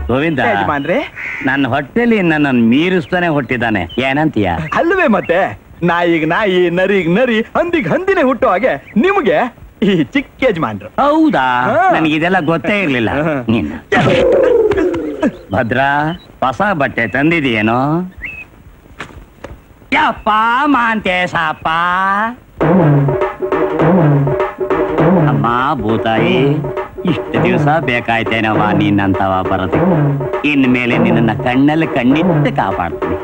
ಗೋವಿಂದ ಯಜಮಾನ್ರೆ ನನ್ನ ಹೊಟ್ಟೆಲಿ ನನ್ನನ್ನು ಮೀರಿಸ್ತಾನೆ ಹುಟ್ಟಿದ್ದಾನೆ ಏನಂತೀಯ ಅಲ್ವೇ ಮತ್ತೆ ನಾಯಿಗ್ ನಾಯಿ ನರಿಗ್ ನರಿ ಹಂದಿಗ್ ಹಂದಿನೇ ಹುಟ್ಟೋ ಹಾಗೆ ನಿಮ್ಗೆ ಈ ಚಿಕ್ಕ ಯಜಮಾನ್ರು ಹೌದಾ ಹಾ. ನನಗಿದೆಲ್ಲ ಗೊತ್ತೇ ಇರ್ಲಿಲ್ಲ ಹಾ. ನಿನ್ನ ಭದ್ರಾ ಹೊಸ ಬಟ್ಟೆ ತಂದಿದೀಯೇನೋ ಯಪ್ಪ ಮಾಂತೇಶಪ್ಪ ಅಮ್ಮ ಭೂತಾಯಿ ಇಷ್ಟು ದಿವಸ ಬೇಕಾಯ್ತೇನವ ನಿನ್ನಂತವ ಬರೋದಕ್ಕೆ ಇನ್ಮೇಲೆ ನಿನ್ನ ಕಣ್ಣಲ್ಲಿ ಕಣ್ಣಿಟ್ಟು ಕಾಪಾಡ್ತೀನಿ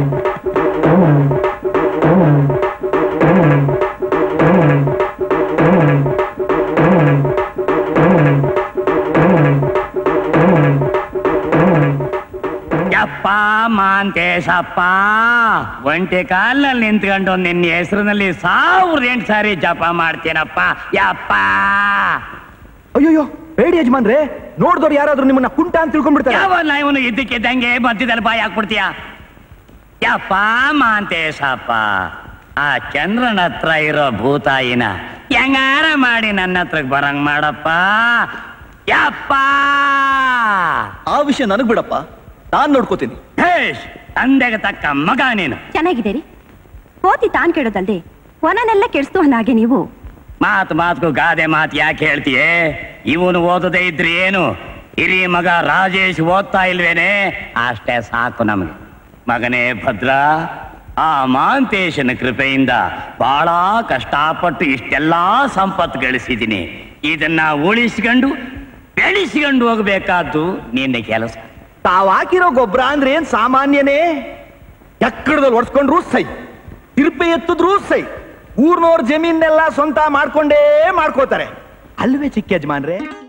ಯಪ್ಪ ಮಾಂತೇಶಪ್ಪ ಒಂಟಿ ಕಾಲಲ್ಲಿ ನಿಂತ್ಕೊಂಡು ನಿನ್ನ ಹೆಸರಿನಲ್ಲಿ ಸಾವಿರದ ಎಂಟು ಸಾರಿ ಜಪ ಮಾಡ್ತೀನಪ್ಪ ಯಪ್ಪ ಅಯ್ಯೋಯ್ಯೋ ಬೇಡಿ ಯಜಮಾನ್ರೆ ನೋಡ್ದವ್ರು ಯಾರಾದ್ರೂ ನಿಮ್ಮನ್ನ ಕುಂಟ ಅಂತ ತಿಳ್ಕೊಂಡ್ಬಿಡ್ತಾರೆ ಯಾವಲ್ಲ ಇವನು ಇದ್ದಕ್ಕಿದ್ದಂಗೆ ಮಧ್ಯದಲ್ಲಿ ಬಾಯಿ ಹಾಕ್ಬಿಡ್ತೀಯ ಯಪ್ಪ ಮಾಂತೇಶಪ್ಪ ಆ ಚಂದ್ರನ ಹತ್ರ ಇರೋ ಭೂತಾಯಿನ ಹೆಂಗಾರ ಮಾಡಿ ನನ್ನ ಹತ್ರಕ್ಕೆ ಬರಂಗ್ ಮಾಡಪ್ಪ ಯಪ್ಪ ಆ ವಿಷಯ ನನಗ್ ಬಿಡಪ್ಪ ನಾನ್ ನೋಡ್ಕೋತೀನಿ ಹೇಶ್ ತಂದೆಗೆ ತಕ್ಕ ಮಗ ನೀನು ಚೆನ್ನಾಗಿದ್ದೀರಿ ಕೋತಿ ತಾನ್ ಕೆಡೋದಲ್ದೆ ಹೊನನೆಲ್ಲ ಕೆಡಿಸ್ತು ಹಾಗೆ ನೀವು ಮಾತು ಮಾತ್ಗೂ ಗಾದೆ ಮಾತು ಯಾಕೆ ಹೇಳ್ತೀಯೇ ಇವನು ಓದದೇ ಇದ್ರೆ ಏನು ಹಿರಿಯ ಮಗ ರಾಜೇಶ್ ಓದ್ತಾ ಇಲ್ವೇನೆ ಅಷ್ಟೇ ಸಾಕು ನಮಗೆ ಮಗನೇ ಭದ್ರ ಆ ಮಾಂತೇಶನ ಕೃಪೆಯಿಂದ ಬಹಳ ಕಷ್ಟಪಟ್ಟು ಇಷ್ಟೆಲ್ಲಾ ಸಂಪತ್ತು ಗಳಿಸಿದ್ದೀನಿ ಇದನ್ನ ಉಳಿಸ್ಕೊಂಡು ಬೆಳೆಸ್ಕೊಂಡು ಹೋಗ್ಬೇಕಾದ್ದು ನಿನ್ನ ಕೆಲಸ ತಾವ್ ಹಾಕಿರೋ ಗೊಬ್ಬರ ಅಂದ್ರೆ ಏನ್ ಸಾಮಾನ್ಯನೇ ಎಕ್ಕಡದಲ್ಲಿ ಒಡ್ಸ್ಕೊಂಡ್ರು ಸೈ ತಿರುಪೆ ಎತ್ತಿದ್ರು ಸೈ ಊರ್ನವ್ರ ಜಮೀನೆಲ್ಲ ಸ್ವಂತ ಮಾಡ್ಕೊಂಡೇ ಮಾಡ್ಕೋತಾರೆ ಅಲ್ವೇ ಚಿಕ್ಕ ಯಜಮಾನ್ರೆ